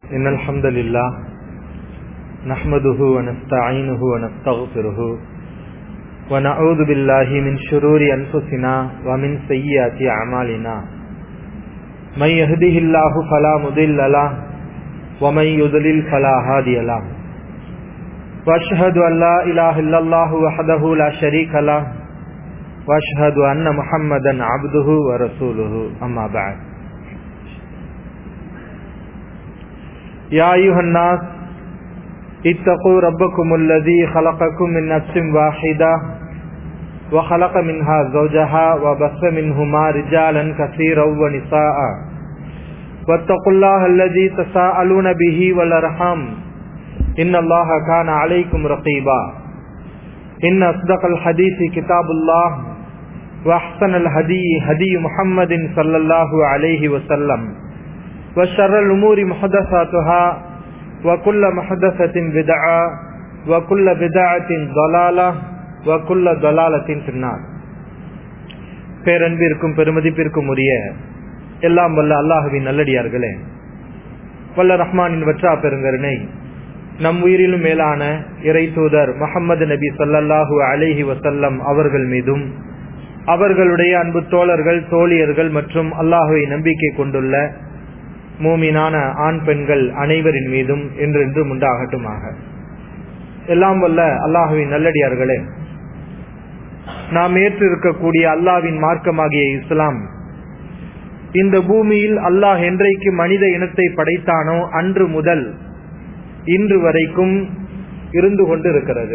إن الحمد لله نحمده ونستعينه ونستغفره ونعوذ بالله من شرور أنفسنا ومن سيئات أعمالنا من يهده الله فلا مضل له ومن يضلل فلا هادي له وأشهد أن لا إله إلا الله وحده لا شريك له وأشهد أن محمدا عبده ورسوله أما بعد يا أيها الناس اتقوا ربكم الذي خلقكم من نفس واحدة وخلق منها زوجها وبث منهما رجالا كثيرا ونساء واتقوا الله الذي تساءلون به والأرحام إن الله كان عليكم رقيبا إن أصدق الحديث كتاب الله وأحسن الهدي هدي محمد صلى الله عليه وسلم وشر الأمور محدثاتها وكل محدثة بدعة وكل بدعة ضلالة وكل ضلالة في النار பேரன்பிற்கும் பெருமதிப்பிற்கும் உரிய எல்லாம் வல்ல அல்லாஹுவின் நல்லடியார்களே வல்ல ரஹ்மானின் வற்றா பெருங்கருணை நம் உயிரிலும் மேலான இறை தூதர் முகமது நபி சொல்லல்லாஹு அலேஹி வசல்லம் அவர்கள் மீதும் அவர்களுடைய அன்பு தோழர்கள் தோழியர்கள் மற்றும் அல்லாஹுவை நம்பிக்கை கொண்டுள்ள மூமினான ஆண் பெண்கள் அனைவரின் மீதும் என்றென்று உண்டாகட்டுமாக எல்லாம் வல்ல அல்லாஹுவின் நல்லடியார்களே நாம் ஏற்றிருக்கக்கூடிய அல்லாவின் மார்க்கமாகிய இஸ்லாம் இந்த பூமியில் அல்லாஹ் என்றைக்கு மனித இனத்தை படைத்தானோ அன்று முதல் இன்று வரைக்கும் இருந்து கொண்டிருக்கிறது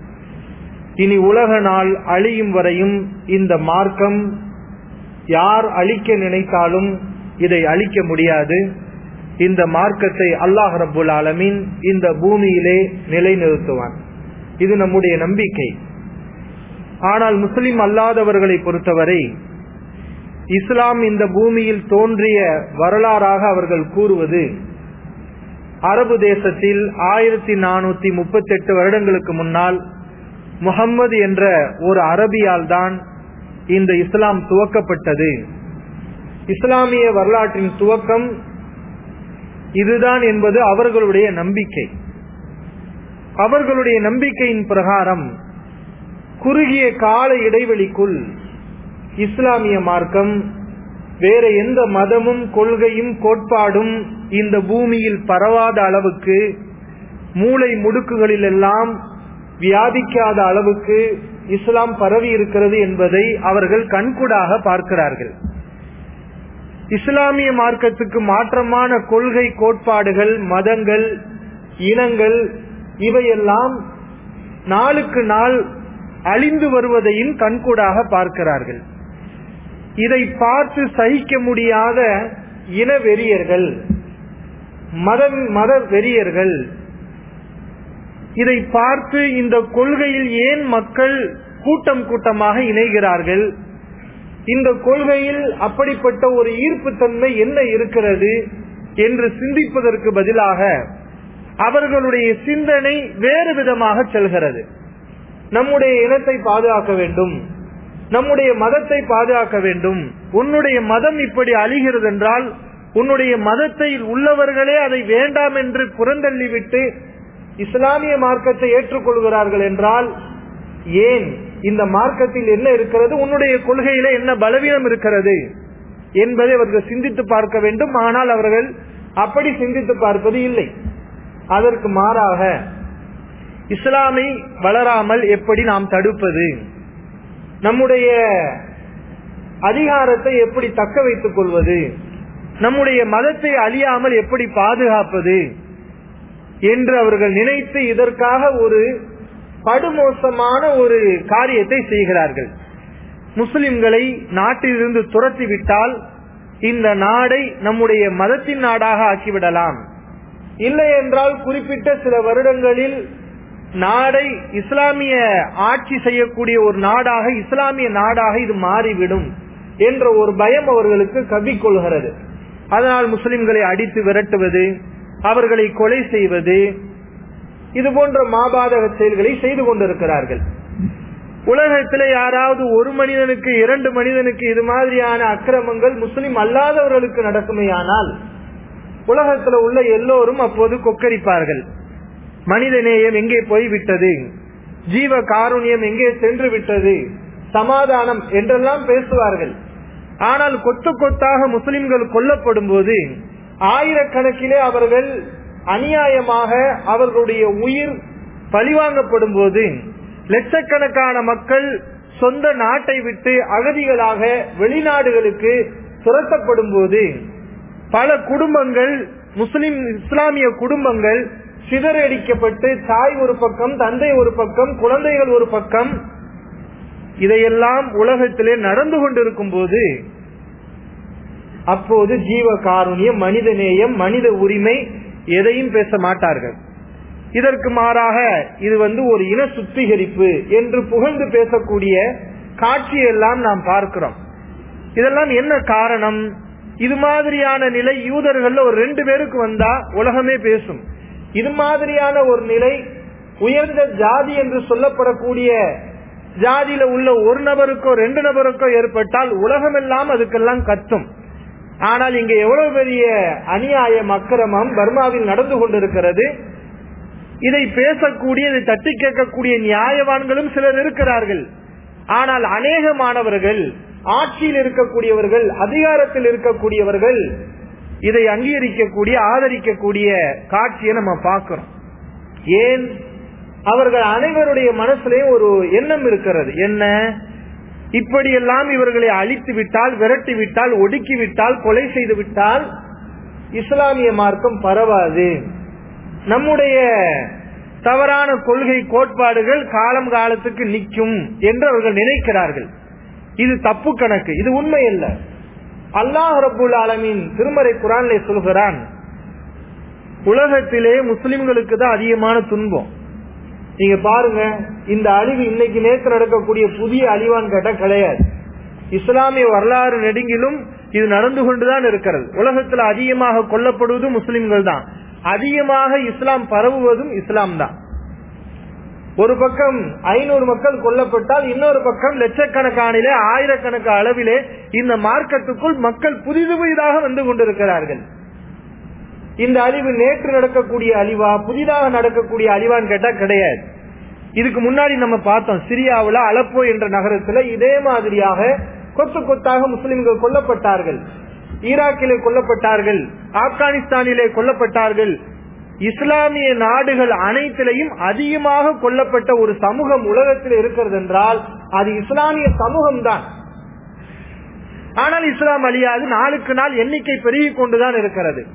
இனி உலக நாள் அழியும் வரையும் இந்த மார்க்கம் யார் அழிக்க நினைத்தாலும் இதை அழிக்க முடியாது இந்த மார்க்கத்தை அல்லாஹ் ரபுல் ஆலமின் இந்த பூமியிலே நிலைநிறுத்துவான் இது நம்முடைய நம்பிக்கை ஆனால் முஸ்லிம் அல்லாதவர்களை பொறுத்தவரை இஸ்லாம் இந்த பூமியில் தோன்றிய வரலாறாக அவர்கள் கூறுவது அரபு தேசத்தில் ஆயிரத்தி நானூத்தி முப்பத்தி எட்டு வருடங்களுக்கு முன்னால் முகம்மது என்ற ஒரு அரபியால் தான் இந்த இஸ்லாம் துவக்கப்பட்டது இஸ்லாமிய வரலாற்றின் துவக்கம் இதுதான் என்பது அவர்களுடைய நம்பிக்கை அவர்களுடைய நம்பிக்கையின் பிரகாரம் குறுகிய கால இடைவெளிக்குள் இஸ்லாமிய மார்க்கம் வேற எந்த மதமும் கொள்கையும் கோட்பாடும் இந்த பூமியில் பரவாத அளவுக்கு மூளை முடுக்குகளில் எல்லாம் வியாபிக்காத அளவுக்கு இஸ்லாம் பரவி இருக்கிறது என்பதை அவர்கள் கண்கூடாக பார்க்கிறார்கள் இஸ்லாமிய மார்க்கத்துக்கு மாற்றமான கொள்கை கோட்பாடுகள் மதங்கள் இனங்கள் இவையெல்லாம் நாளுக்கு நாள் அழிந்து வருவதையும் கண்கூடாக பார்க்கிறார்கள் இதை பார்த்து சகிக்க முடியாத இன வெறியர்கள் மத மத வெறியர்கள் இதை பார்த்து இந்த கொள்கையில் ஏன் மக்கள் கூட்டம் கூட்டமாக இணைகிறார்கள் இந்த கொள்கையில் அப்படிப்பட்ட ஒரு ஈர்ப்பு தன்மை என்ன இருக்கிறது என்று சிந்திப்பதற்கு பதிலாக அவர்களுடைய சிந்தனை வேறு விதமாக செல்கிறது நம்முடைய இனத்தை பாதுகாக்க வேண்டும் நம்முடைய மதத்தை பாதுகாக்க வேண்டும் உன்னுடைய மதம் இப்படி அழிகிறது என்றால் உன்னுடைய மதத்தை உள்ளவர்களே அதை வேண்டாம் என்று புறந்தள்ளிவிட்டு இஸ்லாமிய மார்க்கத்தை ஏற்றுக்கொள்கிறார்கள் என்றால் ஏன் இந்த மார்க்கத்தில் என்ன இருக்கிறது உன்னுடைய கொள்கையில என்ன பலவீனம் இருக்கிறது என்பதை அவர்கள் சிந்தித்து பார்க்க வேண்டும் ஆனால் அவர்கள் அப்படி சிந்தித்து பார்ப்பது இல்லை அதற்கு மாறாக இஸ்லாமை வளராமல் எப்படி நாம் தடுப்பது நம்முடைய அதிகாரத்தை எப்படி தக்க வைத்துக் கொள்வது நம்முடைய மதத்தை அழியாமல் எப்படி பாதுகாப்பது என்று அவர்கள் நினைத்து இதற்காக ஒரு படுமோசமான ஒரு காரியத்தை செய்கிறார்கள் முஸ்லிம்களை நாட்டிலிருந்து துரத்தி விட்டால் இந்த நாடை நம்முடைய மதத்தின் நாடாக ஆக்கிவிடலாம் இல்லை என்றால் குறிப்பிட்ட சில வருடங்களில் நாடை இஸ்லாமிய ஆட்சி செய்யக்கூடிய ஒரு நாடாக இஸ்லாமிய நாடாக இது மாறிவிடும் என்ற ஒரு பயம் அவர்களுக்கு கவிக்கொள்கிறது அதனால் முஸ்லிம்களை அடித்து விரட்டுவது அவர்களை கொலை செய்வது இது போன்ற மாபாதக செயல்களை செய்து கொண்டிருக்கிறார்கள் உலகத்தில் யாராவது ஒரு மனிதனுக்கு இரண்டு மனிதனுக்கு இது மாதிரியான அக்கிரமங்கள் முஸ்லிம் அல்லாதவர்களுக்கு நடக்குமேயானால் உலகத்துல உள்ள எல்லோரும் அப்போது கொக்கரிப்பார்கள் மனித நேயம் எங்கே போய்விட்டது ஜீவ காருண்யம் எங்கே சென்று விட்டது சமாதானம் என்றெல்லாம் பேசுவார்கள் ஆனால் கொத்து கொத்தாக முஸ்லிம்கள் கொல்லப்படும் போது ஆயிரக்கணக்கிலே அவர்கள் அநியாயமாக அவர்களுடைய உயிர் பழிவாங்கப்படும் போது லட்சக்கணக்கான மக்கள் சொந்த நாட்டை விட்டு அகதிகளாக வெளிநாடுகளுக்கு துரத்தப்படும் போது பல குடும்பங்கள் முஸ்லிம் இஸ்லாமிய குடும்பங்கள் சிதறடிக்கப்பட்டு தாய் ஒரு பக்கம் தந்தை ஒரு பக்கம் குழந்தைகள் ஒரு பக்கம் இதையெல்லாம் உலகத்திலே நடந்து கொண்டிருக்கும் போது அப்போது ஜீவ காருண்யம் மனித நேயம் மனித உரிமை எதையும் பேச மாட்டார்கள் இதற்கு மாறாக இது வந்து ஒரு இன சுத்திகரிப்பு என்று புகழ்ந்து பேசக்கூடிய காட்சியெல்லாம் நாம் பார்க்கிறோம் இதெல்லாம் என்ன காரணம் இது மாதிரியான நிலை யூதர்கள் ஒரு ரெண்டு பேருக்கு வந்தா உலகமே பேசும் இது மாதிரியான ஒரு நிலை உயர்ந்த ஜாதி என்று சொல்லப்படக்கூடிய ஜாதியில உள்ள ஒரு நபருக்கோ ரெண்டு நபருக்கோ ஏற்பட்டால் உலகமெல்லாம் அதுக்கெல்லாம் கத்தும் ஆனால் இங்க எவ்வளவு பெரிய அநியாயம் அக்கிரமம் பர்மாவில் நடந்து கொண்டிருக்கிறது இதை பேசக்கூடிய இதை தட்டி கேட்கக்கூடிய நியாயவான்களும் சிலர் இருக்கிறார்கள் ஆனால் அநேகமானவர்கள் ஆட்சியில் இருக்கக்கூடியவர்கள் அதிகாரத்தில் இருக்கக்கூடியவர்கள் இதை அங்கீகரிக்கக்கூடிய ஆதரிக்கக்கூடிய காட்சியை நம்ம பார்க்கிறோம் ஏன் அவர்கள் அனைவருடைய மனசுலயும் ஒரு எண்ணம் இருக்கிறது என்ன இப்படியெல்லாம் இவர்களை அழித்து விட்டால் விரட்டி விட்டால் ஒடுக்கி விட்டால் கொலை செய்து விட்டால் இஸ்லாமிய மார்க்கம் பரவாது நம்முடைய தவறான கொள்கை கோட்பாடுகள் காலம் காலத்துக்கு நிற்கும் என்று அவர்கள் நினைக்கிறார்கள் இது தப்பு கணக்கு இது உண்மை அல்ல அல்லாஹ் ரபுல் ஆலமின் திருமறை குரான்ல சொல்கிறான் உலகத்திலே முஸ்லிம்களுக்கு தான் அதிகமான துன்பம் நீங்க பாருங்க இந்த அழிவு இன்னைக்கு நேற்று நடக்கக்கூடிய புதிய அழிவான் கேட்டா கிடையாது இஸ்லாமிய வரலாறு நெடுங்கிலும் இது நடந்து கொண்டுதான் இருக்கிறது உலகத்துல அதிகமாக கொல்லப்படுவதும் முஸ்லிம்கள் தான் அதிகமாக இஸ்லாம் பரவுவதும் இஸ்லாம் தான் ஒரு பக்கம் ஐநூறு மக்கள் கொல்லப்பட்டால் இன்னொரு பக்கம் லட்சக்கணக்கானிலே ஆயிரக்கணக்கு அளவிலே இந்த மார்க்கத்துக்குள் மக்கள் புதிது புதிதாக வந்து கொண்டிருக்கிறார்கள் இந்த அழிவு நேற்று நடக்கக்கூடிய அழிவா புதிதாக நடக்கக்கூடிய அழிவான்னு கேட்டா கிடையாது இதுக்கு முன்னாடி நம்ம பார்த்தோம் சிரியாவுல அலப்போ என்ற நகரத்துல இதே மாதிரியாக கொத்து கொத்தாக முஸ்லிம்கள் கொல்லப்பட்டார்கள் ஈராக்கிலே கொல்லப்பட்டார்கள் ஆப்கானிஸ்தானிலே கொல்லப்பட்டார்கள் இஸ்லாமிய நாடுகள் அனைத்திலையும் அதிகமாக கொல்லப்பட்ட ஒரு சமூகம் உலகத்தில் இருக்கிறது என்றால் அது இஸ்லாமிய சமூகம் தான் ஆனால் இஸ்லாம் அழியாது நாளுக்கு நாள் எண்ணிக்கை பெருகிக் கொண்டுதான் இருக்கிறது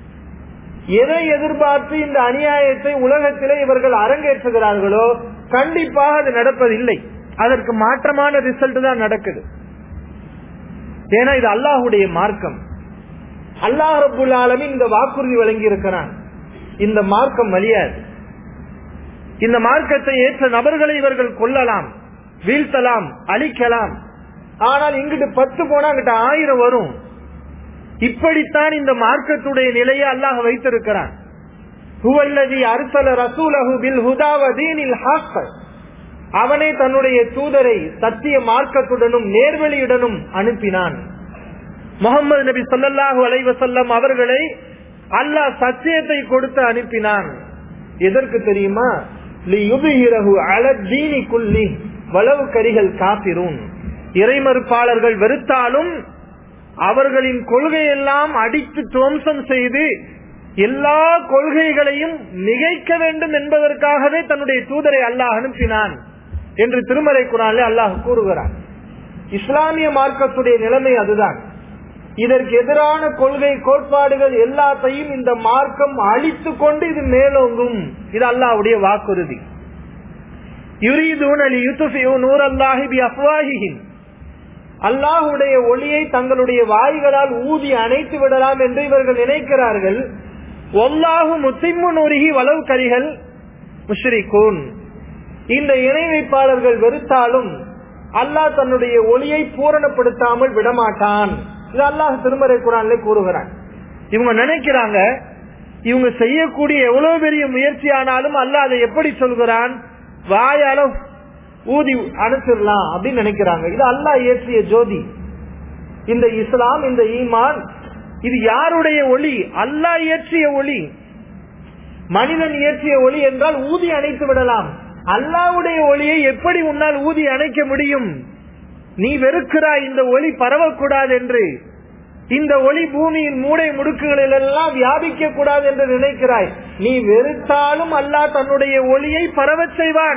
எதை எதிர்பார்த்து இந்த அநியாயத்தை உலகத்திலே இவர்கள் அரங்கேற்றுகிறார்களோ கண்டிப்பாக அது நடப்பதில்லை அதற்கு மாற்றமான ரிசல்ட் தான் நடக்குது ஏன்னா இது அல்லாஹுடைய மார்க்கம் அல்லாஹ் ரபுல் ஆலமின் இந்த வாக்குறுதி வழங்கி இருக்கிறான் இந்த மார்க்கம் வழியாது இந்த மார்க்கத்தை ஏற்ற நபர்களை இவர்கள் கொல்லலாம் வீழ்த்தலாம் அழிக்கலாம் ஆனால் இங்கிட்டு பத்து போனா அங்கிட்ட ஆயிரம் வரும் இப்படித்தான் இந்த மார்க்கத்துடைய நிலையை அல்லாஹ் வைத்திருக்கிறான் அவனே தன்னுடைய தூதரை சத்திய மார்க்கத்துடனும் நேர்வழியுடனும் அனுப்பினான் முகமது நபி சொல்லல்லாஹு அலைவசல்லம் அவர்களை அல்லாஹ் சத்தியத்தை கொடுத்து அனுப்பினான் எதற்கு தெரியுமா வளவு கரிகள் காப்பிரும் இறைமறுப்பாளர்கள் வெறுத்தாலும் அவர்களின் கொள்கையெல்லாம் அடித்து துவம்சம் செய்து எல்லா கொள்கைகளையும் மிகைக்க வேண்டும் என்பதற்காகவே தன்னுடைய தூதரை அல்லாஹ் அனுப்பினான் என்று திருமலை குரானில் அல்லாஹ் கூறுகிறான் இஸ்லாமிய மார்க்கத்துடைய நிலைமை அதுதான் இதற்கு எதிரான கொள்கை கோட்பாடுகள் எல்லாத்தையும் இந்த மார்க்கம் அழித்து கொண்டு இது மேலோங்கும் இது அல்லாஹ்வுடைய வாக்குறுதி அல்லாஹுடைய ஒளியை தங்களுடைய வாய்களால் ஊதி அணைத்து விடலாம் என்று இவர்கள் நினைக்கிறார்கள் ஒல்லாஹு முத்திம்மு நூறுகி வளவு கரிகள் முஷ்ரிகூன் இந்த இணை வைப்பாளர்கள் வெறுத்தாலும் அல்லாஹ் தன்னுடைய ஒளியை பூரணப்படுத்தாமல் விடமாட்டான் இது அல்லாஹ் திருமறை குரான்ல கூறுகிறான் இவங்க நினைக்கிறாங்க இவங்க செய்யக்கூடிய எவ்வளவு பெரிய முயற்சி ஆனாலும் அல்லாஹ் அதை எப்படி சொல்கிறான் வாயால ஊதி அனுப்பிடலாம் அப்படின்னு நினைக்கிறாங்க இது அல்லாஹ் இயற்றிய ஜோதி இந்த இஸ்லாம் இந்த ஈமான் இது யாருடைய ஒளி அல்லாஹ் இயற்றிய ஒளி மனிதன் இயற்றிய ஒளி என்றால் ஊதி அணைத்து விடலாம் அல்லாவுடைய ஒளியை எப்படி உன்னால் ஊதி அணைக்க முடியும் நீ வெறுக்கிறாய் இந்த ஒளி பரவக்கூடாது என்று இந்த ஒளி பூமியின் மூடை முடுக்குகளில் எல்லாம் வியாபிக்க கூடாது என்று நினைக்கிறாய் நீ வெறுத்தாலும் அல்லாஹ் தன்னுடைய ஒளியை பரவச் செய்வான்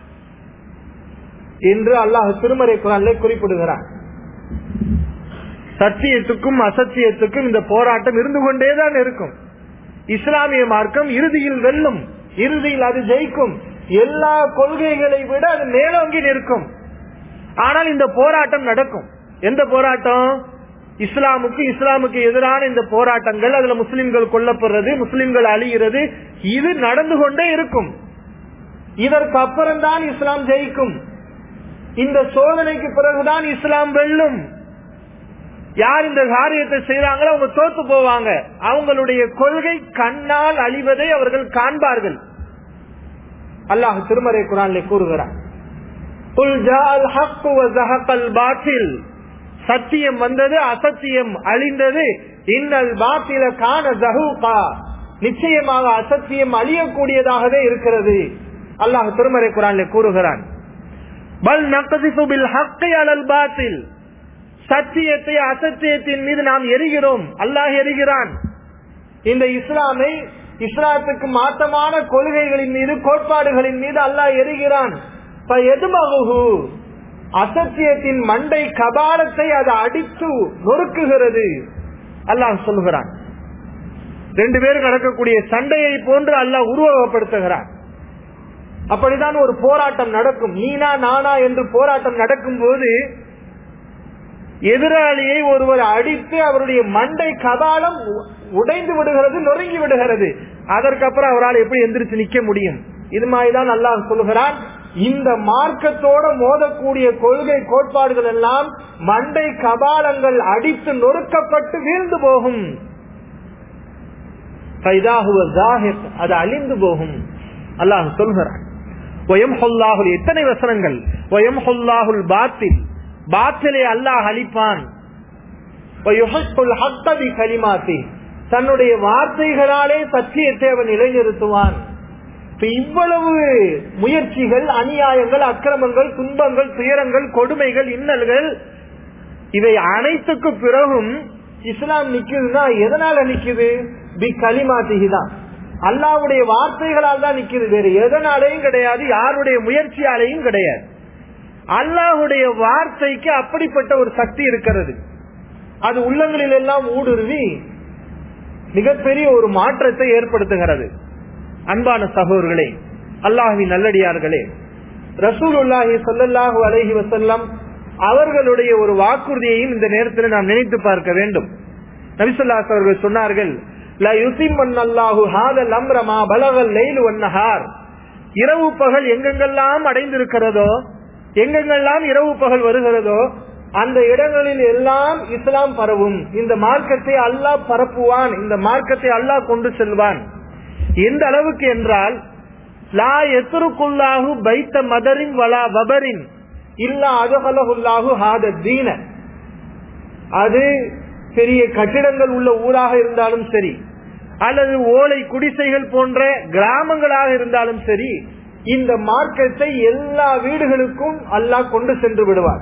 என்று அல்லாஹ் திருமறை குரானிலே குறிப்பிடுகிறான் சத்தியத்துக்கும் அசத்தியத்துக்கும் இந்த போராட்டம் இருந்து கொண்டேதான் இருக்கும் இஸ்லாமிய மார்க்கம் இறுதியில் வெல்லும் இறுதியில் அது ஜெயிக்கும் எல்லா கொள்கைகளை விட அது மேலோங்கி நிற்கும் ஆனால் இந்த போராட்டம் நடக்கும் எந்த போராட்டம் இஸ்லாமுக்கு இஸ்லாமுக்கு எதிரான இந்த போராட்டங்கள் அதுல முஸ்லிம்கள் கொல்லப்படுறது முஸ்லிம்கள் அழிகிறது இது நடந்து கொண்டே இருக்கும் இதற்கு அப்புறம்தான் இஸ்லாம் ஜெயிக்கும் இந்த சோதனைக்கு பிறகுதான் இஸ்லாம் வெல்லும் யார் இந்த காரியத்தை செய்யறாங்களோ அவங்க தோத்து போவாங்க அவங்களுடைய கொள்கை கண்ணால் அழிவதை அவர்கள் காண்பார்கள் அல்லாஹ் திருமறை குரான்ல கூறுகிறார் சத்தியம் வந்தது அசத்தியம் அழிந்தது இன்னல் பாத்தில காண ஜஹூகா நிச்சயமாக அசத்தியம் அழியக்கூடியதாகவே இருக்கிறது அல்லாஹ் திருமறை குரான்ல கூறுகிறான் பல் நக்கதிசு பில் ஹக்கை அலல் பாத்தில் சத்தியத்தை அசத்தியத்தின் மீது நாம் எரிகிறோம் அல்லாஹ் எரிகிறான் இந்த இஸ்லாமை இஸ்லாத்துக்கு மாற்றமான கொள்கைகளின் மீது கோட்பாடுகளின் மீது அல்லாஹ் எரிகிறான் அசத்தியத்தின் மண்டை கபாலத்தை அது அடித்து நொறுக்குகிறது அல்லாஹ் சொல்லுகிறான் ரெண்டு பேரும் நடக்கக்கூடிய சண்டையை போன்று அல்லாஹ் உருவகப்படுத்துகிறான் அப்படிதான் ஒரு போராட்டம் நடக்கும் நீனா நானா என்று போராட்டம் நடக்கும் போது எதிராளியை ஒருவர் அடித்து அவருடைய மண்டை கபாலம் உடைந்து விடுகிறது நொறுங்கி விடுகிறது அதற்கப்புறம் அவரால் எப்படி எந்திரிச்சு நிக்க முடியும் இது மாதிரிதான் அல்லாஹ் சொல்லுகிறான் இந்த மார்க்கத்தோட மோதக்கூடிய கொள்கை கோட்பாடுகள் எல்லாம் மண்டை கபாலங்கள் அடித்து நொறுக்கப்பட்டு வீழ்ந்து போகும் அது அழிந்து போகும் அல்லாஹ் சொல்கிறான் எத்தனை வசனங்கள் பாத்தில் பாத்திலே அல்லாஹ் அளிப்பான் தன்னுடைய வார்த்தைகளாலே சத்தியத்தை அவன் நிலைநிறுத்துவான் இவ்வளவு முயற்சிகள் அநியாயங்கள் அக்கிரமங்கள் துன்பங்கள் துயரங்கள் கொடுமைகள் இன்னல்கள் இவை அனைத்துக்கு பிறகும் இஸ்லாம் நிக்குதுன்னா எதனால நிக்குது பி கலிமாத்திகி தான் அல்லாவுடைய வார்த்தைகளால் தான் நிக்குது வேறு எதனாலையும் கிடையாது யாருடைய முயற்சியாலையும் கிடையாது அல்லாஹுடைய வார்த்தைக்கு அப்படிப்பட்ட ஒரு சக்தி இருக்கிறது அது உள்ளங்களில் எல்லாம் ஊடுருவி மிகப்பெரிய ஒரு மாற்றத்தை ஏற்படுத்துகிறது அன்பான சகோதரர்களே அல்லாஹுவின் நல்லடியார்களே ரசூல் உல்லாஹி சொல்லல்லாஹு அலஹி வசல்லம் அவர்களுடைய ஒரு வாக்குறுதியையும் இந்த நேரத்தில் நாம் நினைத்து பார்க்க வேண்டும் நபிசுல்லாஸ் அவர்கள் சொன்னார்கள் இரவு பகல் எங்கெங்கெல்லாம் அடைந்திருக்கிறதோ எங்கெங்கெல்லாம் இரவு பகல் வருகிறதோ அந்த இடங்களில் எல்லாம் இஸ்லாம் பரவும் இந்த மார்க்கத்தை அல்லாஹ் பரப்புவான் இந்த மார்க்கத்தை அல்லாஹ் கொண்டு செல்வான் எந்த அளவுக்கு என்றால் லா எத்துருக்குள்ளாகு பைத்த மதரின் வலா வபரின் இல்லா அதுகலகுல்லாகு ஹாத தீன அது பெரிய கட்டிடங்கள் உள்ள ஊராக இருந்தாலும் சரி அல்லது ஓலை குடிசைகள் போன்ற கிராமங்களாக இருந்தாலும் சரி இந்த மார்க்கத்தை எல்லா வீடுகளுக்கும் அல்லாஹ் கொண்டு சென்று விடுவார்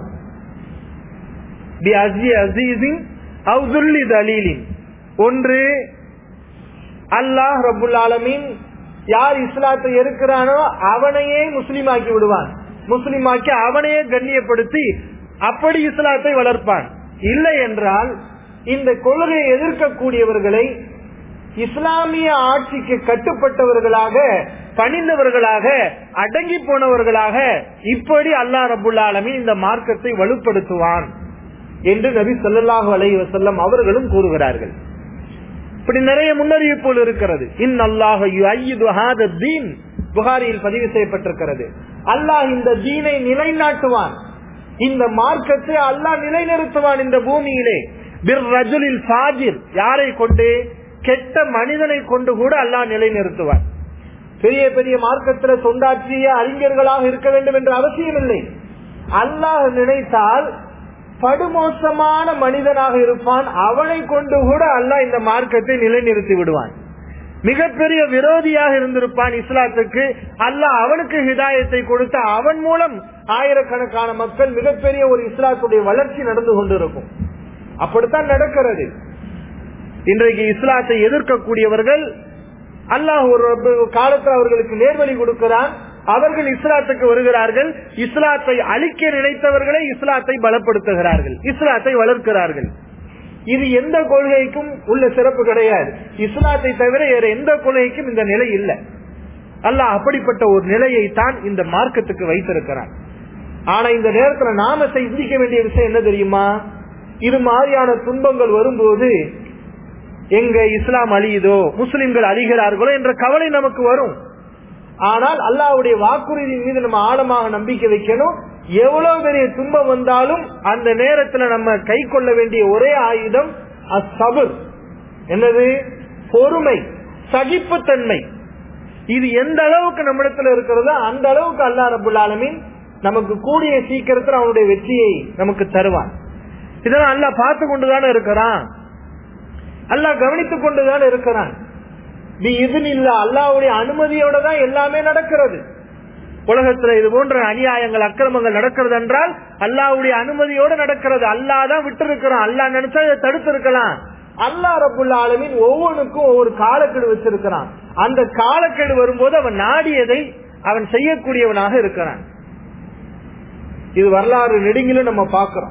ஒன்று அல்லாஹ் ரபுல் ஆலமின் யார் இஸ்லாத்தை இருக்கிறானோ அவனையே முஸ்லீமாக்கி விடுவான் முஸ்லீமாக்கி அவனையே கண்ணியப்படுத்தி அப்படி இஸ்லாத்தை வளர்ப்பான் இல்லை என்றால் இந்த கொள்கையை எதிர்க்கக்கூடியவர்களை இஸ்லாமிய ஆட்சிக்கு கட்டுப்பட்டவர்களாக பணிந்தவர்களாக அடங்கி போனவர்களாக இப்படி அல்லா ரபுல் ஆலமின் இந்த மார்க்கத்தை வலுப்படுத்துவான் என்று நபி சொல்லல்லாஹு அலை வசல்லம் அவர்களும் கூறுகிறார்கள் இப்படி நிறைய முன்னறிவிப்புகள் இருக்கிறது இன் அல்லாஹ் தீன் புகாரியில் பதிவு செய்யப்பட்டிருக்கிறது அல்லாஹ் இந்த தீனை நிலைநாட்டுவான் இந்த மார்க்கத்தை அல்லாஹ் நிலைநிறுத்துவான் இந்த பூமியிலே பிர் ரஜுலில் சாஜிர் யாரை கொண்டு கெட்ட மனிதனை கொண்டு கூட அல்லாஹ் நிலைநிறுத்துவான் பெரிய பெரிய மார்க்கத்தில் தொண்டாற்றிய அறிஞர்களாக இருக்க வேண்டும் என்ற அவசியம் இல்லை அல்லாஹ் நினைத்தால் படுமோசமான மனிதனாக இருப்பான் அவனை கொண்டு கூட அல்லாஹ் இந்த மார்க்கத்தை நிலைநிறுத்தி விடுவான் மிகப்பெரிய விரோதியாக இருந்திருப்பான் இஸ்லாத்துக்கு அல்லாஹ் அவனுக்கு ஹிதாயத்தை கொடுத்து அவன் மூலம் ஆயிரக்கணக்கான மக்கள் மிகப்பெரிய ஒரு இஸ்லாத்துடைய வளர்ச்சி நடந்து கொண்டிருக்கும் அப்படித்தான் நடக்கிறது இன்றைக்கு இஸ்லாத்தை எதிர்க்கக்கூடியவர்கள் அல்லாஹ் ஒரு காலத்தில் அவர்களுக்கு நேர்வழி கொடுக்கிறான் அவர்கள் இஸ்லாத்துக்கு வருகிறார்கள் இஸ்லாத்தை அழிக்க நினைத்தவர்களே இஸ்லாத்தை பலப்படுத்துகிறார்கள் இஸ்லாத்தை வளர்க்கிறார்கள் இது எந்த கொள்கைக்கும் உள்ள சிறப்பு கிடையாது இஸ்லாத்தை தவிர வேற எந்த கொள்கைக்கும் இந்த நிலை இல்லை அல்லாஹ் அப்படிப்பட்ட ஒரு நிலையை தான் இந்த மார்க்கத்துக்கு வைத்திருக்கிறான் ஆனா இந்த நேரத்துல நாம சிந்திக்க வேண்டிய விஷயம் என்ன தெரியுமா இது மாதிரியான துன்பங்கள் வரும்போது எங்க இஸ்லாம் அழியுதோ முஸ்லிம்கள் அழிகிறார்களோ என்ற கவலை நமக்கு வரும் ஆனால் அல்லாவுடைய வாக்குறுதியின் மீது நம்ம ஆழமாக நம்பிக்கை வைக்கணும் எவ்வளவு பெரிய துன்பம் வந்தாலும் அந்த நேரத்துல நம்ம கை கொள்ள வேண்டிய ஒரே ஆயுதம் அசபர் என்னது பொறுமை சகிப்புத்தன்மை இது எந்த அளவுக்கு நம்மிடத்துல இருக்கிறதோ அந்த அளவுக்கு அல்லா ரபுல் ஆலமின் நமக்கு கூடிய சீக்கிரத்தில் அவனுடைய வெற்றியை நமக்கு தருவான் இதெல்லாம் அல்லா பார்த்து கொண்டுதானே இருக்கிறான் அல்லாஹ் கவனித்துக் கொண்டுதான் இருக்கிறான் இது இல்ல அல்லாவுடைய அனுமதியோட தான் எல்லாமே நடக்கிறது உலகத்துல இது போன்ற அநியாயங்கள் அக்கிரமங்கள் நடக்கிறது என்றால் அல்லாவுடைய அனுமதியோடு நடக்கிறது அல்லா தான் விட்டு இருக்கிறான் அல்லா நினைச்சா இதை தடுத்து இருக்கலாம் அல்லா ரபுல்ல ஆலமின் ஒவ்வொன்றுக்கும் ஒவ்வொரு காலக்கெடு வச்சிருக்கிறான் அந்த காலக்கெடு வரும்போது அவன் நாடியதை அவன் செய்யக்கூடியவனாக இருக்கிறான் இது வரலாறு நெடுங்கிலும் நம்ம பார்க்கிறோம்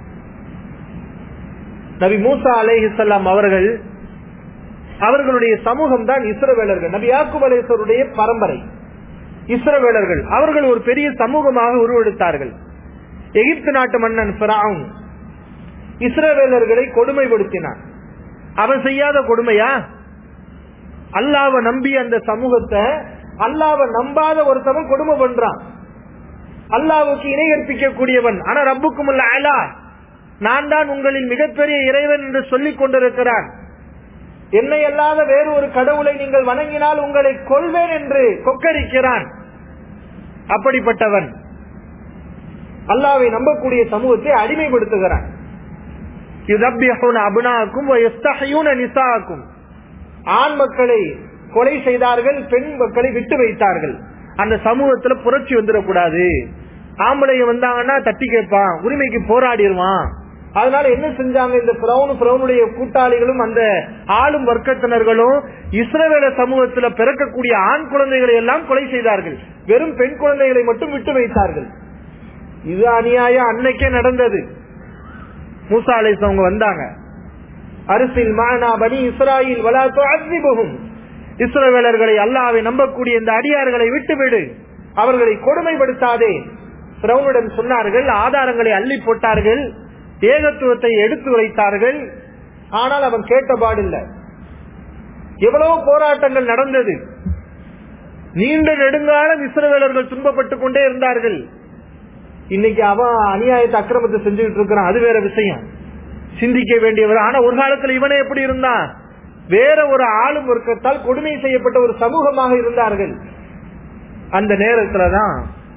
நபி மூசா அலேஹிசல்லாம் அவர்கள் அவர்களுடைய சமூகம் தான் இஸ்ரவேலர்கள் நபி யாக்குப் அலேசருடைய பரம்பரை இஸ்ரவேலர்கள் அவர்கள் ஒரு பெரிய சமூகமாக உருவெடுத்தார்கள் எகிப்து நாட்டு மன்னன் பிராவும் இஸ்ரவேலர்களை கொடுமைப்படுத்தினான் அவன் செய்யாத கொடுமையா அல்லாவ நம்பி அந்த சமூகத்தை அல்லாவ நம்பாத ஒருத்தவன் கொடுமை பண்றான் அல்லாவுக்கு இணை கற்பிக்க கூடியவன் ஆனா ரப்புக்கும் இல்ல அலா நான் தான் உங்களின் மிகப்பெரிய இறைவன் என்று சொல்லிக் கொண்டிருக்கிறான் என்னை அல்லாத வேறு ஒரு கடவுளை நீங்கள் வணங்கினால் உங்களை கொள்வேன் என்று கொக்கரிக்கிறான் அப்படிப்பட்டவன் அல்லாவை நம்பக்கூடிய சமூகத்தை அடிமைப்படுத்துகிறான் அபுனாக்கும் நிசாக்கும் ஆண் மக்களை கொலை செய்தார்கள் பெண் மக்களை விட்டு வைத்தார்கள் அந்த சமூகத்துல புரட்சி வந்துடக்கூடாது ஆம்பளைங்க வந்தாங்கன்னா தட்டி கேட்பான் உரிமைக்கு போராடிடுவான் அதனால என்ன செஞ்சாங்க இந்த பிரவுன் பிரவுனுடைய கூட்டாளிகளும் அந்த ஆளும் வர்க்கத்தினர்களும் இஸ்ரவேல சமூகத்துல பிறக்கக்கூடிய ஆண் குழந்தைகளை எல்லாம் கொலை செய்தார்கள் வெறும் பெண் குழந்தைகளை மட்டும் விட்டு வைத்தார்கள் இது அநியாயம் அன்னைக்கே நடந்தது மூசா அலைஸ் அவங்க வந்தாங்க அரசில் மானா பனி இஸ்ராயில் வளாத்தோ அசிபகும் இஸ்ரவேலர்களை அல்லாவை நம்பக்கூடிய இந்த அடியார்களை விட்டுவிடு அவர்களை கொடுமைப்படுத்தாதே பிரவுனிடம் சொன்னார்கள் ஆதாரங்களை அள்ளி போட்டார்கள் ஏகத்துவத்தை எடுத்து வைத்தார்கள் ஆனால் அவன் கேட்டபாடில்லை எவ்வளவு போராட்டங்கள் நடந்தது நீண்ட நெடுங்காலம் இஸ்ரவேலர்கள் துன்பப்பட்டுக் கொண்டே இருந்தார்கள் இன்னைக்கு அவன் அநியாயத்தை அக்கிரமத்தை செஞ்சுட்டு இருக்கிறான் அது வேற விஷயம் சிந்திக்க வேண்டியவர் ஆனா ஒரு காலத்துல இவனே எப்படி இருந்தான் வேற ஒரு ஆளும் வர்க்கத்தால் கொடுமை செய்யப்பட்ட ஒரு சமூகமாக இருந்தார்கள் அந்த நேரத்துலதான்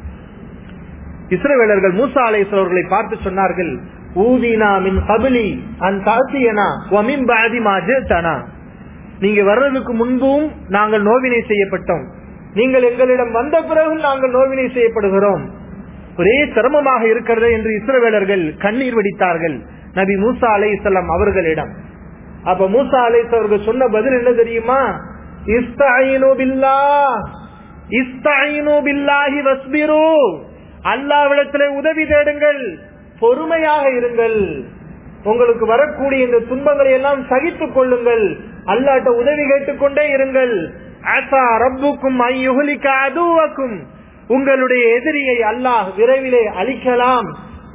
இஸ்ரவேலர்கள் மூசா அலைசவர்களை பார்த்து சொன்னார்கள் ஊதினா மின் கபிலி அன் தாசியனா ஒமின் பாதி மாஜனா நீங்க வர்றதுக்கு முன்பும் நாங்கள் நோவினை செய்யப்பட்டோம் நீங்கள் எங்களிடம் வந்த பிறகும் நாங்கள் நோவினை செய்யப்படுகிறோம் ஒரே சிரமமாக இருக்கிறது என்று இஸ்ரவேலர்கள் கண்ணீர் வடித்தார்கள் நபி மூசா அலை இஸ்லாம் அவர்களிடம் அப்ப மூசா அலை அவர்கள் சொன்ன பதில் என்ன தெரியுமா இஸ்தாயினு பில்லா இஸ்தாயினு பில்லாஹி வஸ்பிரு அல்லாவிடத்திலே உதவி தேடுங்கள் பொறுமையாக இருங்கள் உங்களுக்கு வரக்கூடிய இந்த துன்பங்களை எல்லாம் சகித்துக் கொள்ளுங்கள் அல்லாட்ட உதவி கேட்டுக்கொண்டே இருங்கள் ஆசா ரப்புக்கும் ஐயுகலிக்க அதுவக்கும் உங்களுடைய எதிரியை அல்லாஹ் விரைவிலே அழிக்கலாம்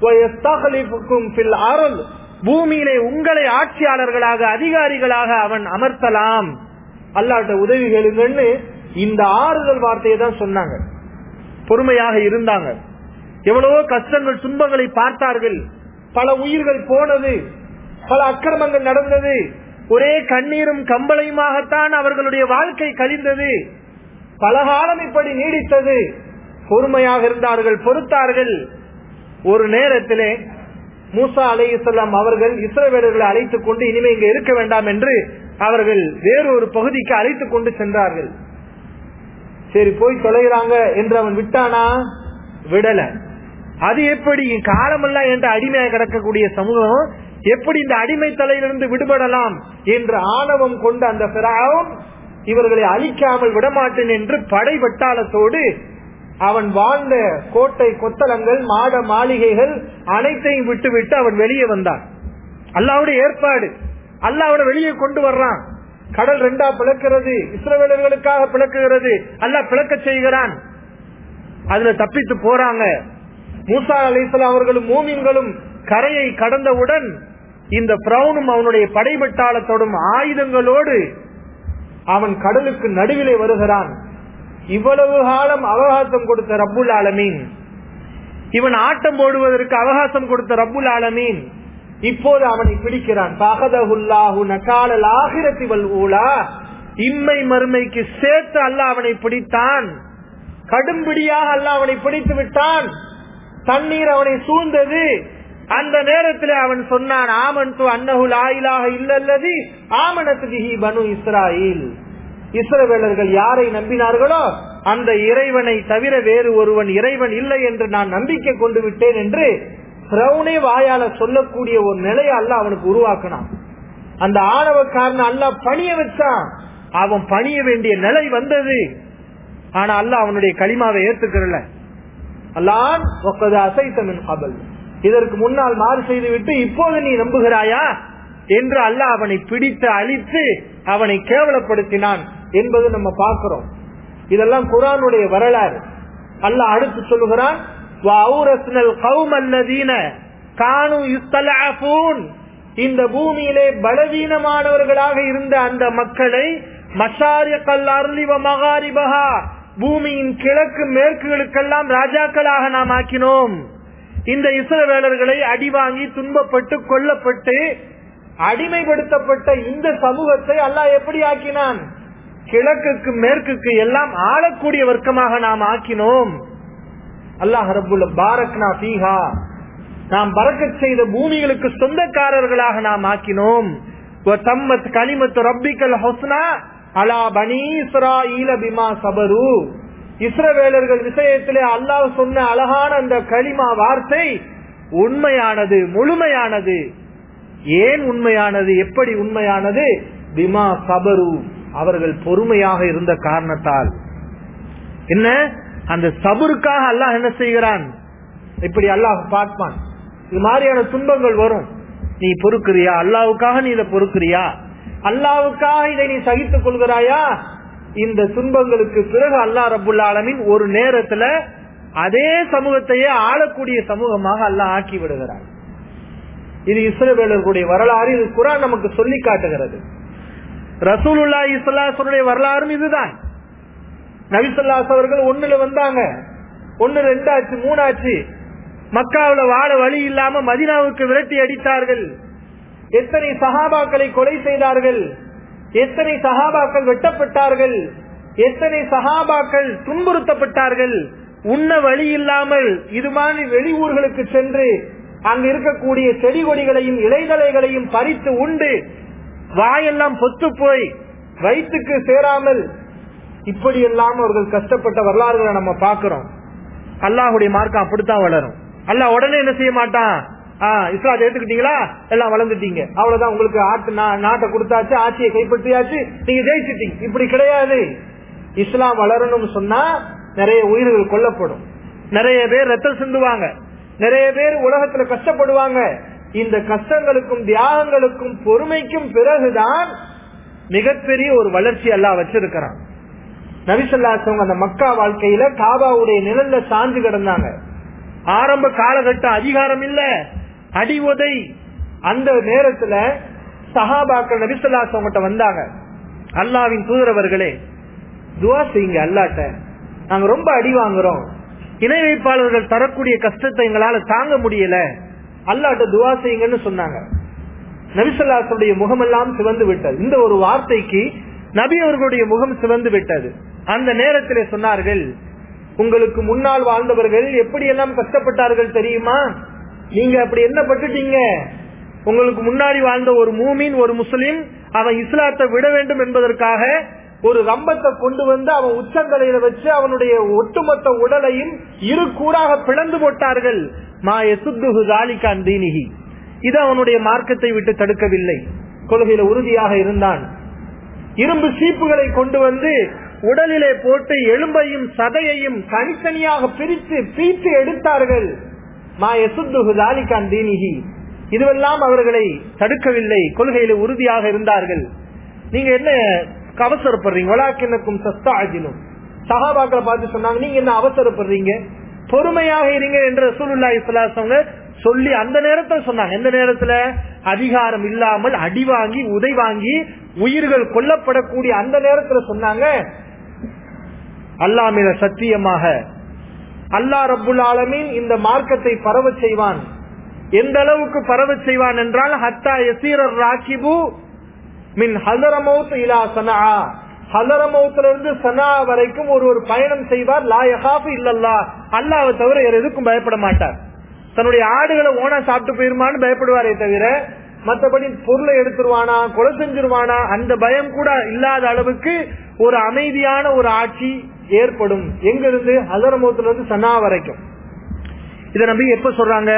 பூமியிலே உங்களை ஆட்சியாளர்களாக அதிகாரிகளாக அவன் அமர்த்தலாம் அல்லாட்ட உதவி கேளுங்கன்னு இந்த ஆறுதல் வார்த்தையை தான் சொன்னாங்க பொறுமையாக இருந்தாங்க எவ்வளவோ கஷ்டங்கள் துன்பங்களை பார்த்தார்கள் பல உயிர்கள் போனது பல அக்கிரமங்கள் நடந்தது ஒரே கண்ணீரும் கம்பளையுமாகத்தான் அவர்களுடைய வாழ்க்கை கழிந்தது பல காலம் இப்படி நீடித்தது பொறுமையாக இருந்தார்கள் பொறுத்தார்கள் ஒரு நேரத்திலே மூசா அலையுசல்லாம் அவர்கள் இஸ்ரவேலர்களை அழைத்துக் கொண்டு இனிமே இங்க இருக்க வேண்டாம் என்று அவர்கள் வேறொரு பகுதிக்கு அழைத்துக் கொண்டு சென்றார்கள் சரி போய் தொலைகிறாங்க என்று அவன் விட்டானா விடல அது எப்படி காலமெல்லாம் என்ற அடிமையாக கிடக்கக்கூடிய சமூகம் எப்படி இந்த அடிமை தலையிலிருந்து விடுபடலாம் என்று ஆணவம் கொண்ட அந்த பிராவும் இவர்களை அழிக்காமல் விடமாட்டேன் என்று படை வட்டாளத்தோடு அவன் வாழ்ந்த கோட்டை கொத்தளங்கள் மாட மாளிகைகள் அனைத்தையும் விட்டுவிட்டு அவன் வெளியே வந்தான் அல்லாவுடைய ஏற்பாடு அல்ல அவனை வெளியே கொண்டு வர்றான் கடல் ரெண்டா பிளக்கிறது இஸ்ரவேலர்களுக்காக பிளக்குகிறது அல்ல பிளக்க செய்கிறான் அதுல தப்பித்து போறாங்க மூசா அலிஸ்லாம் அவர்களும் மூமின்களும் கரையை கடந்தவுடன் இந்த பிரவுனும் அவனுடைய படைபட்டாளத்தோடும் ஆயுதங்களோடு அவன் கடலுக்கு நடுவிலே வருகிறான் இவ்வளவு காலம் அவகாசம் கொடுத்த ரப்புல் ஆலமீன் இவன் ஆட்டம் போடுவதற்கு அவகாசம் கொடுத்த ரப்புல் ஆலமீன் இப்போது அவனை பிடிக்கிறான் பகதகுல்லாஹு நகாலல் ஆகிரத்தி ஊலா இம்மை மறுமைக்கு சேர்த்து அல்ல அவனை பிடித்தான் கடும்பிடியாக அல்ல அவனை பிடித்து விட்டான் தண்ணீர் அவனை சூழ்ந்தது அந்த நேரத்தில் அவன் சொன்னான் ஆமன் து அன்னகுல் ஆயிலாக இல்லல்லது ஆமனத்து பிஹி பனு இஸ்ராயில் இஸ்ரவேலர்கள் யாரை நம்பினார்களோ அந்த இறைவனை தவிர வேறு ஒருவன் இறைவன் இல்லை என்று நான் நம்பிக்கை கொண்டு விட்டேன் என்று பிரவுனே வாயால சொல்லக்கூடிய ஒரு நிலையை அல்ல அவனுக்கு உருவாக்கினான் அந்த ஆணவக்காரன் அல்ல பணிய வச்சான் அவன் பணிய வேண்டிய நிலை வந்தது ஆனா அல்ல அவனுடைய களிமாவை ஏத்துக்கிறல அல்லான் அசைத்தமின் கபல் இதற்கு முன்னால் மாறு செய்துவிட்டு இப்போது நீ நம்புகிறாயா என்று அல்ல அவனை பிடித்து அழித்து அவனை கேவலப்படுத்தினான் என்பது நம்ம பார்க்கிறோம் இதெல்லாம் குரானுடைய வரலாறு அல்ல அடுத்து சொல்லுகிறான் இந்த பூமியிலே பலவீனமானவர்களாக இருந்த அந்த மக்களை மசாரிய கல்லார்லிவ மகாரிபகா பூமியின் கிழக்கு மேற்குகளுக்கெல்லாம் ராஜாக்களாக நாம் ஆக்கினோம் இந்த இஸ்ரவேலர்களை அடிவாங்கி துன்பப்பட்டு கொல்லப்பட்டு அடிமைப்படுத்தப்பட்ட இந்த சமூகத்தை அல்லாஹ் எப்படி ஆக்கினான் கிழக்குக்கு மேற்குக்கு எல்லாம் ஆளக்கூடிய வர்க்கமாக நாம் ஆக்கினோம் அல்லாஹ் ரபுல்ல பாரக்னா பீஹா நாம் பறக்க செய்த பூமிகளுக்கு சொந்தக்காரர்களாக நாம் ஆக்கினோம் தம்மத் கலிமத்து ரப்பிக்கல் ஹொஸ்னா அலா பனி இஸ்ராஈல பிமா சபரு இஸ்ரவேலர்கள் விஷயத்திலே அல்லாஹ் சொன்ன அழகான அந்த களிமா வார்த்தை உண்மையானது முழுமையானது ஏன் உண்மையானது எப்படி உண்மையானது பிமா சபரு அவர்கள் பொறுமையாக இருந்த காரணத்தால் என்ன அந்த சபருக்காக அல்லாஹ் என்ன செய்கிறான் இப்படி அல்லாஹ் பார்ப்பான் இது மாதிரியான துன்பங்கள் வரும் நீ பொறுக்கிறியா அல்லாவுக்காக நீ இதை பொறுக்கிறியா அல்லாவுக்காக இதை நீ சகித்துக் கொள்கிறாயா இந்த துன்பங்களுக்கு பிறகு அல்லா ரபுல்லா ஆலமின் ஒரு நேரத்துல அதே சமூகத்தையே ஆளக்கூடிய சமூகமாக அல்லாஹ் ஆக்கி விடுகிறார் இது இஸ்ரவேலர்களுடைய வரலாறு இது குரான் நமக்கு சொல்லி காட்டுகிறது ரசூலுல்லா இஸ்லாசனுடைய வரலாறும் இதுதான் நபிசல்லாஸ் அவர்கள் ஒண்ணுல வந்தாங்க ஒன்னு ரெண்டாச்சு மூணாச்சு மக்காவுல வாழ வழி இல்லாம மதினாவுக்கு விரட்டி அடித்தார்கள் எத்தனை சஹாபாக்களை கொலை செய்தார்கள் எத்தனை சஹாபாக்கள் வெட்டப்பட்டார்கள் எத்தனை சஹாபாக்கள் துன்புறுத்தப்பட்டார்கள் உண்ண வழி இல்லாமல் இது மாதிரி வெளியூர்களுக்கு சென்று அங்கு இருக்கக்கூடிய செடி கொடிகளையும் இலைதலைகளையும் பறித்து உண்டு வாயெல்லாம் பொத்து போய் வயிற்றுக்கு சேராமல் இப்படி எல்லாம் அவர்கள் கஷ்டப்பட்ட வரலாறுகளை நம்ம பாக்குறோம் அல்லாஹுடைய மார்க்கம் அப்படித்தான் வளரும் அல்லாஹ் உடனே என்ன செய்ய மாட்டான் இஸ்லாத்தை ஏத்துக்கிட்டீங்களா எல்லாம் வளர்ந்துட்டீங்க அவ்வளவுதான் உங்களுக்கு ஆட்டு நாட்டை கொடுத்தாச்சு ஆட்சியை கைப்பற்றியாச்சு நீங்க ஜெயிச்சிட்டீங்க இப்படி கிடையாது இஸ்லாம் வளரணும்னு சொன்னா நிறைய உயிர்கள் கொல்லப்படும் நிறைய பேர் ரத்தம் சிந்துவாங்க நிறைய பேர் உலகத்துல கஷ்டப்படுவாங்க இந்த கஷ்டங்களுக்கும் தியாகங்களுக்கும் பொறுமைக்கும் பிறகுதான் மிகப்பெரிய ஒரு வளர்ச்சி எல்லாம் வச்சிருக்கிறான் நபிசல்லாசவங்க அந்த மக்கா வாழ்க்கையில காபாவுடைய நிழல்ல சாஞ்சு கிடந்தாங்க ஆரம்ப காலகட்ட அதிகாரம் இல்ல அடி உதை அந்த நேரத்துல சஹாபாக்கள் நபிசல்லாசவங்கிட்ட வந்தாங்க அல்லாவின் தூதரவர்களே துவா செய்யுங்க அல்லாட்ட நாங்க ரொம்ப அடி வாங்குறோம் இணை வைப்பாளர்கள் தரக்கூடிய கஷ்டத்தை எங்களால தாங்க முடியல அல்லாட்ட துவா செய்யுங்கன்னு சொன்னாங்க நபிசல்லாசனுடைய முகமெல்லாம் சிவந்து விட்டது இந்த ஒரு வார்த்தைக்கு நபி அவர்களுடைய முகம் சிவந்து விட்டது அந்த நேரத்தில் சொன்னார்கள் உங்களுக்கு முன்னால் வாழ்ந்தவர்கள் எப்படி எல்லாம் கஷ்டப்பட்டார்கள் தெரியுமா நீங்க அப்படி என்ன பட்டுட்டீங்க உங்களுக்கு முன்னாடி வாழ்ந்த ஒரு மூமின் ஒரு முஸ்லிம் அவன் இஸ்லாத்தை விட வேண்டும் என்பதற்காக ஒரு ரம்பத்தை கொண்டு வந்து அவன் உச்சந்தலையில வச்சு அவனுடைய ஒட்டுமொத்த உடலையும் இரு கூறாக பிளந்து போட்டார்கள் மா எசுத்து தாலிகான் தீனிகி இது அவனுடைய மார்க்கத்தை விட்டு தடுக்கவில்லை கொள்கையில உறுதியாக இருந்தான் இரும்பு சீப்புகளை கொண்டு வந்து உடலிலே போட்டு எலும்பையும் சதையையும் தனித்தனியாக பிரித்து பீத்து எடுத்தார்கள் மா எசுத்து தாலிகான் தீனிகி இதுவெல்லாம் அவர்களை தடுக்கவில்லை கொள்கையில உறுதியாக இருந்தார்கள் நீங்க என்ன அவசரப்படுறீங்க வளாக்கினக்கும் சஸ்தா ஆகினும் சகாபாக்களை பார்த்து சொன்னாங்க நீங்க என்ன அவசரப்படுறீங்க பொறுமையாக இருங்க என்று ரசூலுல்லா இஸ்லாசவங்க சொல்லி அந்த நேரத்தில் சொன்னாங்க எந்த நேரத்துல அதிகாரம் இல்லாமல் அடி வாங்கி உதை வாங்கி உயிர்கள் கொல்லப்படக்கூடிய அந்த நேரத்துல சொன்னாங்க அல்லாஹ் மீத சத்தியமாக அல்லாஹ் ரப்புல் ஆலமீன் இந்த மார்க்கத்தை பரவ செய்வான் எந்த அளவுக்கு பரவ செய்வான் என்றால் ஹத்தா எசீரர் ராக்கிபு மின் ஹலரமௌத் இலா சனா ஹலரமௌத்துல இருந்து சனா வரைக்கும் ஒரு ஒரு பயணம் செய்வார் லா யகாஃபு இல்லல்லா அல்லாவை தவிர வேற எதுக்கும் பயப்பட மாட்டார் தன்னுடைய ஆடுகளை ஓனா சாப்பிட்டு போயிருமான்னு பயப்படுவாரே தவிர மற்றபடி பொருளை எடுத்துருவானா கொலை செஞ்சிருவானா அந்த பயம் கூட இல்லாத அளவுக்கு ஒரு அமைதியான ஒரு ஆட்சி ஏற்படும் எங்க இருந்து ஹலரமௌத்துல இருந்து சனா வரைக்கும் இத நம்பி எப்ப சொல்றாங்க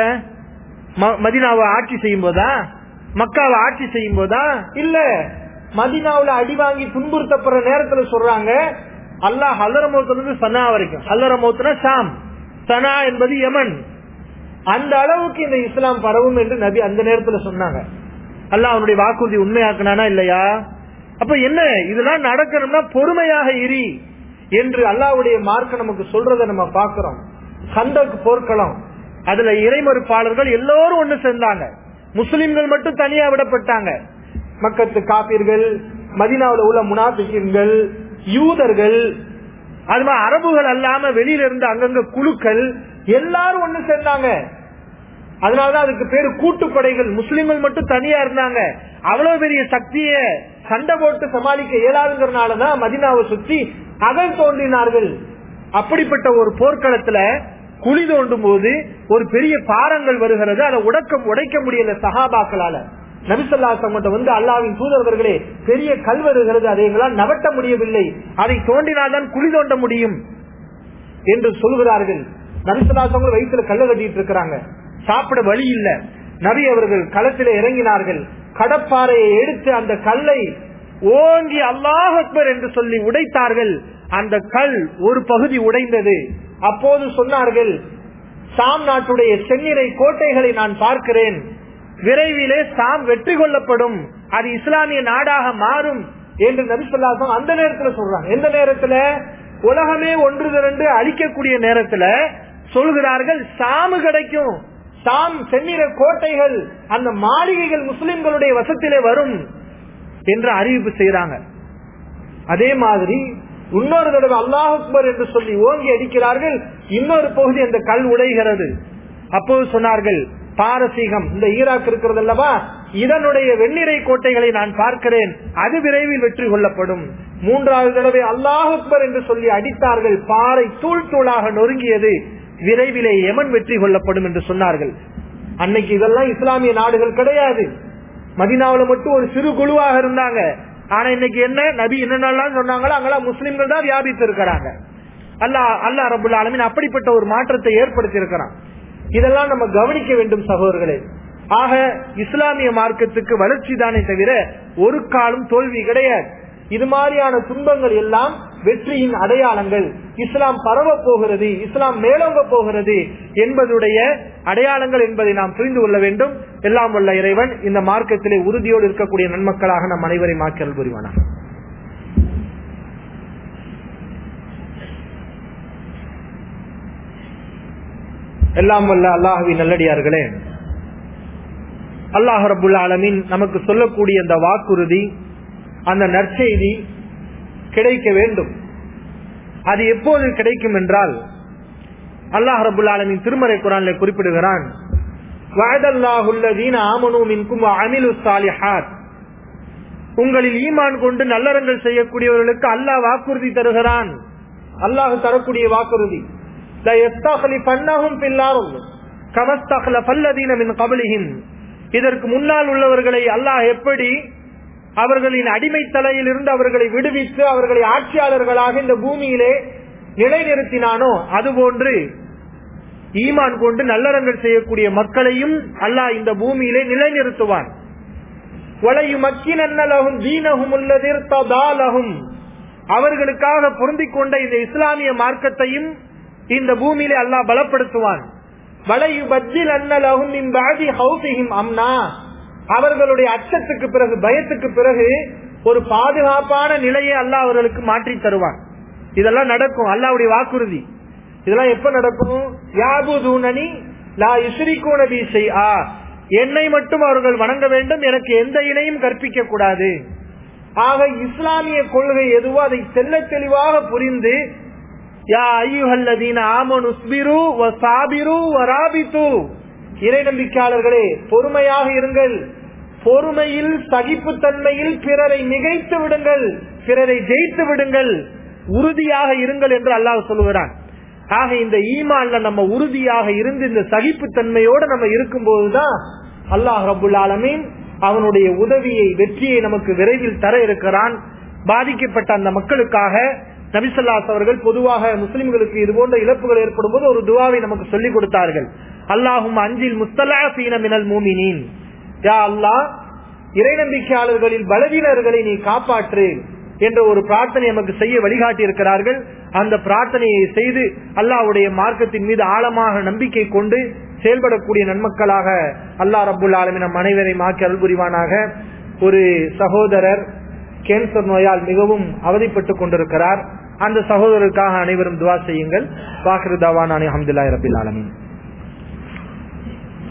மதினாவை ஆட்சி செய்யும் போதா மக்காவை ஆட்சி செய்யும் போதா இல்ல மதினாவுல அடி வாங்கி துன்புறுத்தப்படுற நேரத்துல சொல்றாங்க அல்லாஹ் ஹல்லரமௌத்துல இருந்து சனா வரைக்கும் ஹல்லரமௌத்னா ஷாம் சனா என்பது யமன் அந்த அளவுக்கு இந்த இஸ்லாம் பரவும் என்று நபி அந்த நேரத்துல சொன்னாங்க அல்லாஹ் அவனுடைய வாக்குறுதி உண்மையாக்குனானா இல்லையா அப்ப என்ன இதெல்லாம் நடக்கணும்னா பொறுமையாக இரி என்று அல்லாவுடைய மார்க்க நமக்கு சொல்றதை நம்ம பாக்குறோம் சந்தக்கு போர்க்களம் அதுல இறைமறுப்பாளர்கள் எல்லோரும் ஒண்ணு சேர்ந்தாங்க முஸ்லிம்கள் மட்டும் தனியா விடப்பட்டாங்க மக்கத்து காப்பீர்கள் மதினாவில் உள்ள முனாபிக்கீன்கள் யூதர்கள் அது மாதிரி அரபுகள் அல்லாம வெளியில இருந்து அங்கங்க குழுக்கள் எல்லாரும் ஒண்ணு சேர்ந்தாங்க அதனாலதான் அதுக்கு பேரு கூட்டுப்படைகள் முஸ்லிம்கள் மட்டும் தனியா இருந்தாங்க அவ்வளவு பெரிய சக்திய சண்டை போட்டு சமாளிக்க இயலாதுங்கிறனாலதான் மதினாவை சுத்தி அகல் தோன்றினார்கள் அப்படிப்பட்ட ஒரு போர்க்களத்துல குழி தோண்டும் போது ஒரு பெரிய பாறங்கள் வருகிறது அதை உடக்க உடைக்க முடியல சகாபாக்களால நபிசல்லாசங்கிட்ட வந்து அல்லாவின் தூதர்களே பெரிய கல் வருகிறது அதை எங்களால் நவட்ட முடியவில்லை அதை தோண்டினால்தான் குழி தோண்ட முடியும் என்று சொல்கிறார்கள் நபிசல்லாசங்க வயிற்றுல கல்ல கட்டிட்டு இருக்கிறாங்க சாப்பிட வழி இல்ல நபி அவர்கள் களத்தில் இறங்கினார்கள் கடப்பாறையை எடுத்து அந்த கல்லை ஓங்கி அல்லாஹ் அக்பர் என்று சொல்லி உடைத்தார்கள் அந்த கல் ஒரு பகுதி உடைந்தது அப்போது சொன்னார்கள் சாம் நாட்டுடைய செந்நிறை கோட்டைகளை நான் பார்க்கிறேன் விரைவிலே சாம் வெற்றி கொள்ளப்படும் அது இஸ்லாமிய நாடாக மாறும் என்று நபிசல்லாசம் அந்த நேரத்துல சொல்றாங்க எந்த நேரத்துல உலகமே ஒன்று திரண்டு அழிக்கக்கூடிய நேரத்துல சொல்கிறார்கள் சாமு கிடைக்கும் சாம் செந்நிற கோட்டைகள் அந்த மாளிகைகள் முஸ்லிம்களுடைய வசத்திலே வரும் என்று அறிவிப்பு செய்யறாங்க அதே மாதிரி இன்னொரு தடவை அல்லாஹ் அக்பர் என்று சொல்லி ஓங்கி அடிக்கிறார்கள் இன்னொரு பகுதி அந்த கல் உடைகிறது அப்போது சொன்னார்கள் பாரசீகம் இந்த ஈராக் இருக்கிறது அல்லவா இதனுடைய வெண்ணிறை கோட்டைகளை நான் பார்க்கிறேன் அது விரைவில் வெற்றி கொள்ளப்படும் மூன்றாவது தடவை அல்லாஹ் அக்பர் என்று சொல்லி அடித்தார்கள் பாறை தூள் தூளாக நொறுங்கியது விரைவிலே எமன் வெற்றி கொள்ளப்படும் என்று சொன்னார்கள் அன்னைக்கு இதெல்லாம் இஸ்லாமிய நாடுகள் கிடையாது மதினாவில மட்டும் ஒரு சிறு குழுவாக இருந்தாங்க ஆனா இன்னைக்கு என்ன நபி என்னென்னலாம் சொன்னாங்களோ அங்கெல்லாம் முஸ்லிம்கள் தான் வியாபித்து இருக்கிறாங்க அல்லா அல்லா ரபுல் ஆலமின் அப்படிப்பட்ட ஒரு மாற்றத்தை ஏற்படுத்தி இருக்கிறான் இதெல்லாம் நம்ம கவனிக்க வேண்டும் சகோதரர்களே ஆக இஸ்லாமிய மார்க்கத்துக்கு வளர்ச்சி தானே தவிர ஒரு காலம் தோல்வி கிடையாது இது மாதிரியான துன்பங்கள் எல்லாம் வெற்றியின் அடையாளங்கள் இஸ்லாம் பரவ போகிறது இஸ்லாம் மேலோங்க போகிறது என்பதுடைய அடையாளங்கள் என்பதை நாம் புரிந்து கொள்ள வேண்டும் எல்லாம் வல்ல இறைவன் இந்த மார்க்கத்திலே உறுதியோடு இருக்கக்கூடிய நன்மக்களாக நம் அனைவரை மாற்றல் புரிவானார் எல்லாம் வல்ல அல்லாஹவி நல்லடியார்களே அல்லாஹ் ரபுல் ஆலமின் நமக்கு சொல்லக்கூடிய அந்த வாக்குறுதி அந்த நற்செய்தி கிடைக்க வேண்டும் அது எப்போது கிடைக்கும் என்றால் அல்லாஹ் ரபுல் ஆலமின் திருமறை குரான்ல குறிப்பிடுகிறான் உங்களில் ஈமான் கொண்டு நல்லறங்கள் செய்யக்கூடியவர்களுக்கு அல்லாஹ் வாக்குறுதி தருகிறான் அல்லாஹ் தரக்கூடிய வாக்குறுதி கமஸ்தகலபல்லதீனமின் கபலிஹிம் இதற்கு முன்னால் உள்ளவர்களை அல்லாஹ் எப்படி அவர்களின் அடிமை தலையிலிருந்து அவர்களை விடுவித்து அவர்களை ஆட்சியாளர்களாக இந்த பூமியிலே நிலைநிறுத்தினானோ அதுபோன்று ஈமான் கொண்டு நல்லறங்கள் செய்யக்கூடிய மக்களையும் அல்லாஹ் இந்த பூமியிலே நிலைநிறுத்துவான் வலையுமக்கினன்னலகும் தீனகும் உள்ளதிர்த்ததாலகும் அவர்களுக்காக பொருந்திக் கொண்ட இந்த இஸ்லாமிய மார்க்கத்தையும் இந்த பூமியிலே அல்லாஹ் பலப்படுத்துவான் வலையுபத்தில் அன்னலகும் இம்பாதி ஹவுசிஹிம் அம்னா அவர்களுடைய அச்சத்துக்கு பிறகு பயத்துக்கு பிறகு ஒரு பாதுகாப்பான நிலையை அல்லாஹ் அவர்களுக்கு மாற்றி தருவான் இதெல்லாம் நடக்கும் அல்லாவுடைய வாக்குறுதி இதெல்லாம் எப்ப நடக்கும் யாபுதூனனி லா இஸ்ரிகூன பீசை ஆ என்னை மட்டும் அவர்கள் வணங்க வேண்டும் எனக்கு எந்த இணையும் கற்பிக்க கூடாது ஆக இஸ்லாமிய கொள்கை எதுவோ அதை தெல்ல தெளிவாக புரிந்து யா ஐயுஹல்லதீன ஆமனு ஸ்பிரு வ சாபிரு வ ராபித்து இறை நம்பிக்கையாளர்களே பொறுமையாக இருங்கள் பொறுமையில் சகிப்புத்தன்மையில் பிறரை மிகைத்து விடுங்கள் பிறரை ஜெயித்து விடுங்கள் உறுதியாக இருங்கள் என்று அல்லாஹ் சொல்லுகிறான் ஆக இந்த ஈமான்ல நம்ம உறுதியாக இருந்து இந்த சகிப்புத்தன்மையோட நம்ம இருக்கும் போதுதான் அல்லாஹ் ரபுல் ஆலமீன் அவனுடைய உதவியை வெற்றியை நமக்கு விரைவில் தர இருக்கிறான் பாதிக்கப்பட்ட அந்த மக்களுக்காக நபிசல்லாஸ் அவர்கள் பொதுவாக முஸ்லிம்களுக்கு இது போன்ற இழப்புகள் ஏற்படும் போது ஒரு துவாவை நமக்கு சொல்லிக் கொடுத்தார்கள் அல்லாஹும் அஞ்சில் முஸ்தலாசீன மினல் மூமினின் யா அல்லாஹ் இறை நம்பிக்கையாளர்களில் பலவீனர்களை நீ காப்பாற்று என்ற ஒரு பிரார்த்தனை நமக்கு செய்ய வழிகாட்டி இருக்கிறார்கள் அந்த பிரார்த்தனையை செய்து அல்லாஹ்வுடைய மார்க்கத்தின் மீது ஆழமாக நம்பிக்கை கொண்டு செயல்படக்கூடிய நன்மக்களாக அல்லாஹ் ரபுல் ஆலமின் நம் அனைவரை மாக்கி அருள் புரிவானாக ஒரு சகோதரர் கேன்சர் நோயால் மிகவும் அவதிப்பட்டுக் கொண்டிருக்கிறார் அந்த சகோதரருக்காக அனைவரும் துவா செய்யுங்கள் வாக்குதாவான் அஹமதுல்லாய் ரபில் ஆலமின்